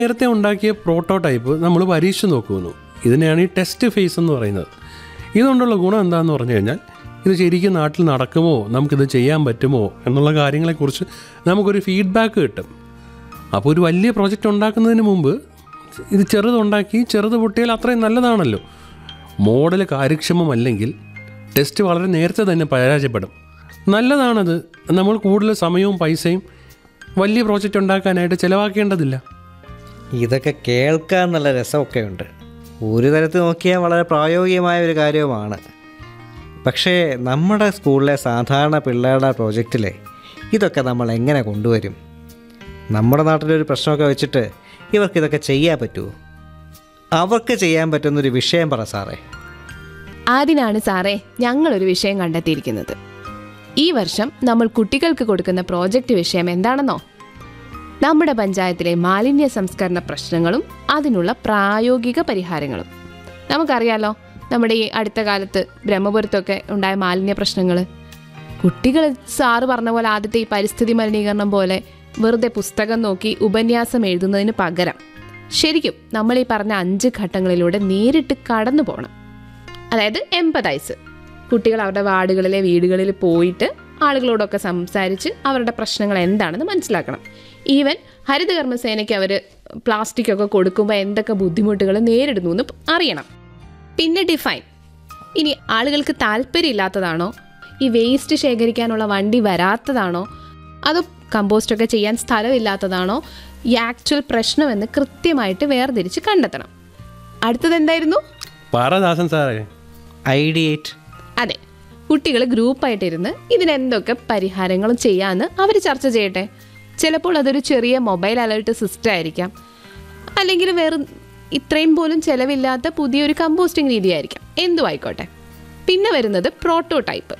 നേരത്തെ ഉണ്ടാക്കിയ പ്രോട്ടോടൈപ്പ് നമ്മൾ പരീക്ഷിച്ച് നോക്കുന്നു ഇതിനെയാണ് ഈ ടെസ്റ്റ് ഫേസ് എന്ന് പറയുന്നത് ഇതുകൊണ്ടുള്ള ഗുണം എന്താണെന്ന് പറഞ്ഞു കഴിഞ്ഞാൽ ഇത് ശരിക്കും നാട്ടിൽ നടക്കുമോ നമുക്കിത് ചെയ്യാൻ പറ്റുമോ എന്നുള്ള കാര്യങ്ങളെക്കുറിച്ച് നമുക്കൊരു ഫീഡ്ബാക്ക് കിട്ടും അപ്പോൾ ഒരു വലിയ പ്രോജക്റ്റ് ഉണ്ടാക്കുന്നതിന് മുമ്പ് ഇത് ചെറുതുണ്ടാക്കി ചെറുത് പൊട്ടിയാൽ അത്രയും നല്ലതാണല്ലോ മോഡൽ കാര്യക്ഷമമല്ലെങ്കിൽ ടെസ്റ്റ് വളരെ നേരത്തെ തന്നെ പരാജയപ്പെടും നല്ലതാണത് നമ്മൾ കൂടുതൽ സമയവും പൈസയും വലിയ പ്രോജക്റ്റ് ഉണ്ടാക്കാനായിട്ട് ചിലവാക്കേണ്ടതില്ല ഇതൊക്കെ കേൾക്കാൻ നല്ല രസമൊക്കെ ഉണ്ട് ഒരു തരത്തിൽ നോക്കിയാൽ വളരെ പ്രായോഗികമായ ഒരു കാര്യവുമാണ് പക്ഷേ നമ്മുടെ സ്കൂളിലെ സാധാരണ പിള്ളേരുടെ പ്രോജക്റ്റിലെ ഇതൊക്കെ നമ്മൾ എങ്ങനെ കൊണ്ടുവരും നമ്മുടെ നാട്ടിലൊരു പ്രശ്നമൊക്കെ വെച്ചിട്ട് ഇവർക്ക് ഇതൊക്കെ ചെയ്യാൻ പറ്റുമോ അവർക്ക് ചെയ്യാൻ പറ്റുന്നൊരു വിഷയം പറ സാറേ അതിനാണ് സാറേ ഞങ്ങളൊരു വിഷയം കണ്ടെത്തിയിരിക്കുന്നത് ഈ വർഷം നമ്മൾ കുട്ടികൾക്ക് കൊടുക്കുന്ന പ്രോജക്റ്റ് വിഷയം എന്താണെന്നോ നമ്മുടെ പഞ്ചായത്തിലെ മാലിന്യ സംസ്കരണ പ്രശ്നങ്ങളും അതിനുള്ള പ്രായോഗിക പരിഹാരങ്ങളും നമുക്കറിയാലോ നമ്മുടെ ഈ അടുത്ത കാലത്ത് ബ്രഹ്മപുരത്തൊക്കെ ഉണ്ടായ മാലിന്യ പ്രശ്നങ്ങൾ കുട്ടികൾ സാറ് പറഞ്ഞ പോലെ ആദ്യത്തെ ഈ പരിസ്ഥിതി മലിനീകരണം പോലെ വെറുതെ പുസ്തകം നോക്കി ഉപന്യാസം എഴുതുന്നതിന് പകരം ശരിക്കും നമ്മൾ ഈ പറഞ്ഞ അഞ്ച് ഘട്ടങ്ങളിലൂടെ നേരിട്ട് കടന്നു പോകണം അതായത് എമ്പതൈസ് കുട്ടികൾ അവരുടെ വാർഡുകളിലെ വീടുകളിൽ പോയിട്ട് ആളുകളോടൊക്കെ സംസാരിച്ച് അവരുടെ പ്രശ്നങ്ങൾ എന്താണെന്ന് മനസ്സിലാക്കണം ഈവൻ ഹരിതകർമ്മസേനയ്ക്ക് അവർ പ്ലാസ്റ്റിക് ഒക്കെ കൊടുക്കുമ്പോൾ എന്തൊക്കെ ബുദ്ധിമുട്ടുകൾ നേരിടുന്നു എന്ന് അറിയണം പിന്നെ ഡിഫൈൻ ഇനി ആളുകൾക്ക് താല്പര്യമില്ലാത്തതാണോ ഈ വേസ്റ്റ് ശേഖരിക്കാനുള്ള വണ്ടി വരാത്തതാണോ അതോ കമ്പോസ്റ്റ് ഒക്കെ ചെയ്യാൻ സ്ഥലമില്ലാത്തതാണോ ഈ ആക്ച്വൽ പ്രശ്നമെന്ന് കൃത്യമായിട്ട് വേർതിരിച്ച് കണ്ടെത്തണം അടുത്തത് എന്തായിരുന്നു പറ ദാസൻ സാറേ ഐഡിയേറ്റ് അതെ കുട്ടികൾ ഗ്രൂപ്പായിട്ടിരുന്ന് ഇതിനെന്തൊക്കെ പരിഹാരങ്ങളും ചെയ്യാമെന്ന് അവർ ചർച്ച ചെയ്യട്ടെ ചിലപ്പോൾ അതൊരു ചെറിയ മൊബൈൽ അലേർട്ട് സിസ്റ്റം ആയിരിക്കാം അല്ലെങ്കിൽ വേറെ ഇത്രയും പോലും ചിലവില്ലാത്ത പുതിയൊരു കമ്പോസ്റ്റിംഗ് രീതിയായിരിക്കാം എന്തും ആയിക്കോട്ടെ പിന്നെ വരുന്നത് പ്രോട്ടോടൈപ്പ്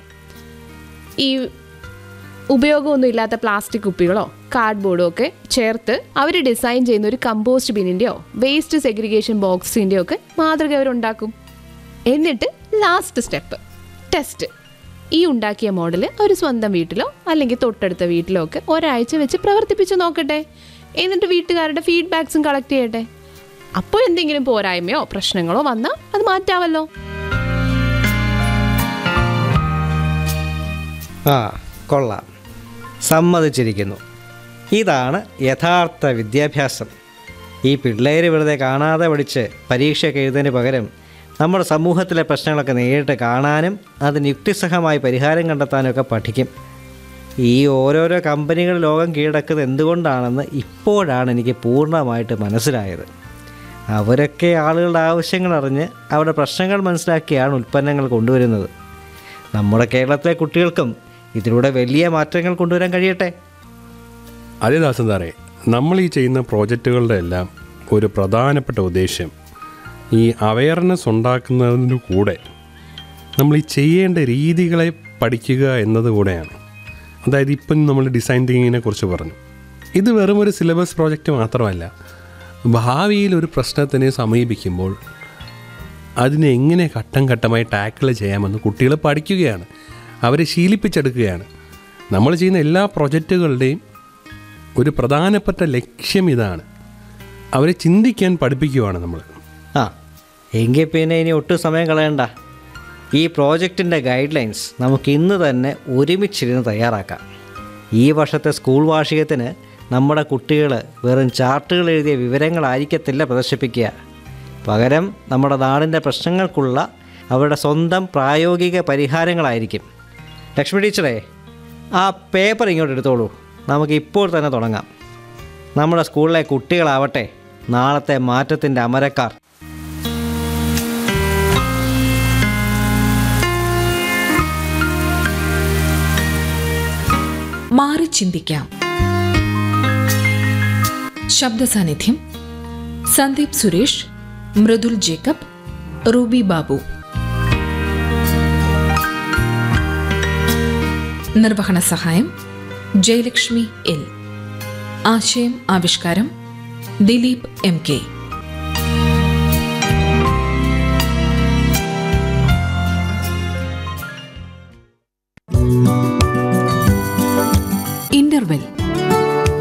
ഈ ഉപയോഗമൊന്നും ഇല്ലാത്ത പ്ലാസ്റ്റിക് കുപ്പികളോ കാർഡ്ബോർഡോ ഒക്കെ ചേർത്ത് അവർ ഡിസൈൻ ചെയ്യുന്ന ഒരു കമ്പോസ്റ്റ് ബിന്നിൻ്റെയോ വേസ്റ്റ് സെഗ്രിഗേഷൻ ബോക്സിൻ്റെയോ ഒക്കെ മാതൃക അവരുണ്ടാക്കും എന്നിട്ട് ലാസ്റ്റ് സ്റ്റെപ്പ് ടെസ്റ്റ് ഈ ഉണ്ടാക്കിയ മോഡൽ ഒരു സ്വന്തം വീട്ടിലോ അല്ലെങ്കിൽ തൊട്ടടുത്ത വീട്ടിലോ ഒക്കെ ഒരാഴ്ച വെച്ച് പ്രവർത്തിപ്പിച്ച് നോക്കട്ടെ എന്നിട്ട് വീട്ടുകാരുടെ ഫീഡ്ബാക്സും കളക്ട് ചെയ്യട്ടെ അപ്പോൾ എന്തെങ്കിലും പോരായ്മയോ പ്രശ്നങ്ങളോ വന്നാൽ അത് മാറ്റാമല്ലോ ആ കൊള്ളാം സമ്മതിച്ചിരിക്കുന്നു ഇതാണ് യഥാർത്ഥ വിദ്യാഭ്യാസം ഈ പിള്ളേർ വെറുതെ കാണാതെ പഠിച്ച് പരീക്ഷയൊക്കെ എഴുതുന്നതിന് പകരം നമ്മുടെ സമൂഹത്തിലെ പ്രശ്നങ്ങളൊക്കെ നേരിട്ട് കാണാനും അതിന് യുക്തിസഹമായി പരിഹാരം കണ്ടെത്താനും ഒക്കെ പഠിക്കും ഈ ഓരോരോ കമ്പനികൾ ലോകം കീഴടക്കുന്നത് എന്തുകൊണ്ടാണെന്ന് ഇപ്പോഴാണ് എനിക്ക് പൂർണ്ണമായിട്ട് മനസ്സിലായത് അവരൊക്കെ ആളുകളുടെ ആവശ്യങ്ങൾ അറിഞ്ഞ് അവരുടെ പ്രശ്നങ്ങൾ മനസ്സിലാക്കിയാണ് ഉൽപ്പന്നങ്ങൾ കൊണ്ടുവരുന്നത് നമ്മുടെ കേരളത്തിലെ കുട്ടികൾക്കും ഇതിലൂടെ വലിയ മാറ്റങ്ങൾ കൊണ്ടുവരാൻ കഴിയട്ടെ അതേ ദാസൻ സാറേ നമ്മൾ ഈ ചെയ്യുന്ന പ്രോജക്റ്റുകളുടെ എല്ലാം ഒരു പ്രധാനപ്പെട്ട ഉദ്ദേശ്യം ഈ അവയർനെസ് ഉണ്ടാക്കുന്നതിന് കൂടെ നമ്മൾ ഈ ചെയ്യേണ്ട രീതികളെ പഠിക്കുക എന്നത് കൂടെയാണ് അതായത് ഇപ്പം നമ്മൾ ഡിസൈൻ തിങ്കിങ്ങിനെ കുറിച്ച് പറഞ്ഞു ഇത് വെറും ഒരു സിലബസ് പ്രോജക്റ്റ് മാത്രമല്ല ഭാവിയിൽ ഒരു പ്രശ്നത്തിനെ സമീപിക്കുമ്പോൾ അതിനെ എങ്ങനെ ഘട്ടം ഘട്ടമായി ടാക്കിൾ ചെയ്യാമെന്ന് കുട്ടികൾ പഠിക്കുകയാണ് അവരെ ശീലിപ്പിച്ചെടുക്കുകയാണ് നമ്മൾ ചെയ്യുന്ന എല്ലാ പ്രൊജക്റ്റുകളുടെയും ഒരു പ്രധാനപ്പെട്ട ലക്ഷ്യം ഇതാണ് അവരെ ചിന്തിക്കാൻ പഠിപ്പിക്കുകയാണ് നമ്മൾ ആ എങ്കിൽ പിന്നെ ഇനി ഒട്ടും സമയം കളയണ്ട ഈ പ്രോജക്റ്റിൻ്റെ ഗൈഡ് ലൈൻസ് നമുക്ക് ഇന്ന് തന്നെ ഒരുമിച്ചിരുന്ന് തയ്യാറാക്കാം ഈ വർഷത്തെ സ്കൂൾ വാർഷികത്തിന് നമ്മുടെ കുട്ടികൾ വെറും ചാർട്ടുകൾ എഴുതിയ വിവരങ്ങളായിരിക്കത്തില്ല പ്രദർശിപ്പിക്കുക പകരം നമ്മുടെ നാടിൻ്റെ പ്രശ്നങ്ങൾക്കുള്ള അവരുടെ സ്വന്തം പ്രായോഗിക പരിഹാരങ്ങളായിരിക്കും ലക്ഷ്മി ടീച്ചറേ ആ പേപ്പർ ഇങ്ങോട്ട് എടുത്തോളൂ നമുക്ക് ഇപ്പോൾ തന്നെ തുടങ്ങാം നമ്മുടെ സ്കൂളിലെ കുട്ടികളാവട്ടെ നാളത്തെ മാറ്റത്തിൻ്റെ അമരക്കാർ മാറി ചിന്തിക്കാം ശബ്ദ സാന്നിധ്യം സന്ദീപ് സുരേഷ് മൃദുൽ ജേക്കബ് റൂബി ബാബു നിർവഹണ സഹായം ജയലക്ഷ്മി എൽ ആശയം ആവിഷ്കാരം ദിലീപ് എം കെ